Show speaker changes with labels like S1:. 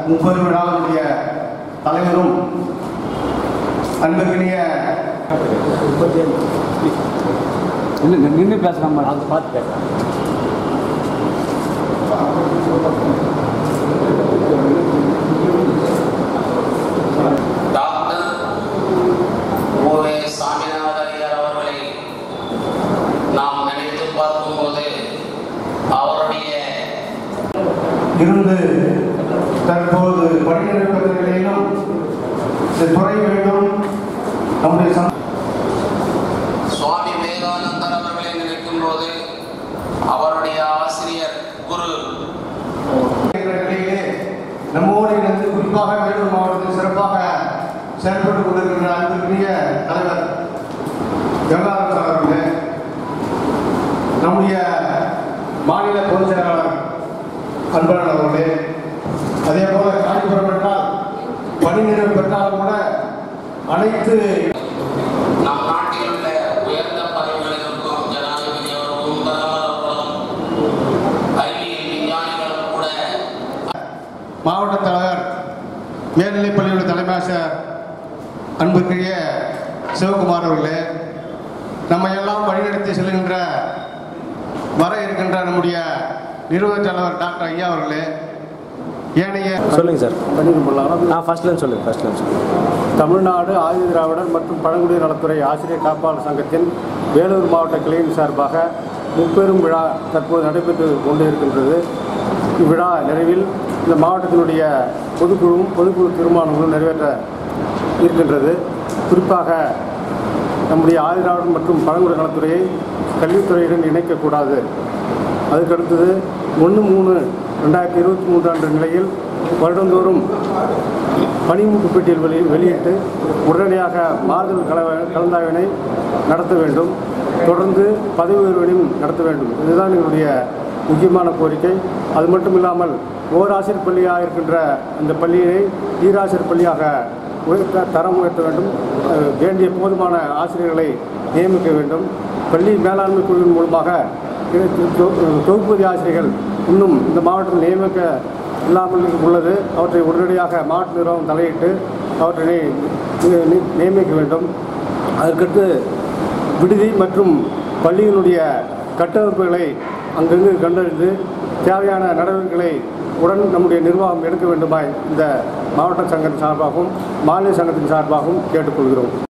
S1: முப்பது விழாவினுடைய தலைவரும் அன்புக்கினிய
S2: நின்று நின்று பேசுகிறாங்க அது பார்த்து பேசுகிறேன்
S3: டாக்டர் ஓவே சாமிநாத ஐயர் அவர்களை நாம் நினைத்து பார்க்கும்போது அவருடைய
S1: இருந்து தற்போது பணிநிலைப்பதிலும் இந்த துறை வேண்டும் நம்முடைய சம
S3: சுவாமி விவேகானந்தர் அவர்களை நினைக்கும் போது அவருடைய ஆசிரியர் குரு
S1: என்ற நிலையிலே நம்மோடு இணைந்து குறிப்பாக வேலூர் மாவட்டத்தில் சிறப்பாக செயல்பட்டுக் கொண்டிருக்கின்ற அன்புக்குரிய தலைவர் கங்காதரன் சார் அவர்களே நம்முடைய மாநில பொதுச் செயலாளர் அன்பழகன் அவர்களே அதே போல காஞ்சிபுரம் என்றால் பணி நிறைவு பெற்றாலும் கூட அனைத்து
S3: நம் நாட்டில் உள்ள உயர்ந்த பதவிகளில் இருக்கும் ஜனாதிபதி அவர்களும் பிரதமர் அவர்களும் அறிவியல் விஞ்ஞானிகளும் கூட
S1: மாவட்ட தலைவர் மேல்நிலைப்பள்ளியுடைய தலைமை ஆசிரியர் அன்புக்குரிய சிவகுமார் அவர்களே நம்ம எல்லாம் வழிநடத்தி செல்கின்ற வர இருக்கின்ற நம்முடைய நிறுவன தலைவர் டாக்டர் ஐயா அவர்களே ஏனைய
S4: சொல்லுங்கள் சார் ஆ ஃபர்ஸ்ட்லேருந்து சொல்லுங்கள் ஃபர்ஸ்ட்லேருந்து சொல்லுங்கள்
S5: தமிழ்நாடு ஆதி திராவிடர் மற்றும் பழங்குடியினர் நலத்துறை ஆசிரியர் காப்பாளர் சங்கத்தின் வேலூர் மாவட்ட கிளையின் சார்பாக முப்பெரும் விழா தற்போது நடைபெற்று கொண்டு இருக்கின்றது இவ்விழா நிறைவில் இந்த மாவட்டத்தினுடைய பொதுக்குழுவும் பொதுக்குழு தீர்மானங்களும் நிறைவேற்ற இருக்கின்றது குறிப்பாக நம்முடைய ஆதி திராவிடர் மற்றும் பழங்குடி நலத்துறையை கல்வித்துறையுடன் இணைக்கக்கூடாது அதுக்கடுத்தது ஒன்று மூணு ரெண்டாயிரத்தி இருபத்தி மூன்று அன்று நிலையில் வருடந்தோறும் பணிமுட்டு பட்டியல் வெளி வெளியிட்டு உடனடியாக மாறுதல் கல கலந்தாய்வினை நடத்த வேண்டும் தொடர்ந்து பதவி உயர்வினையும் நடத்த வேண்டும் இதுதான் எங்களுடைய முக்கியமான கோரிக்கை அது மட்டும் இல்லாமல் ஓராசிரியர் பள்ளியாக இருக்கின்ற அந்த பள்ளியை ஈராசிரியர் பள்ளியாக உயர்த்த தரம் உயர்த்த வேண்டும் அஹ், வேண்டிய போதுமான ஆசிரியர்களை நியமிக்க வேண்டும் பள்ளி மேலாண்மை குழுவின் மூலமாக தொ- தொ- தொகுப்பதி ஆசிரியர்கள் இன்னும் இந்த மாவட்டத்தில் நியமிக்க இல்லாமல் உள்ளது அவற்றை உடனடியாக மாவட்ட நிர்வாகம் தலையிட்டு அவற்றை நி- நி- நியமிக்க வேண்டும் அதற்கடுத்து விடுதி மற்றும் பள்ளிகளுடைய கட்டமைப்புகளை அங்கங்கு கண்டறிந்து தேவையான நடவடிக்கைகளை உடன் நம்முடைய நிர்வாகம் எடுக்க வேண்டுமாய் இந்த மாவட்ட சங்கத்தின் சார்பாகவும் மாநில சங்கத்தின் சார்பாகவும் கேட்டுக்கொள்கிறோம்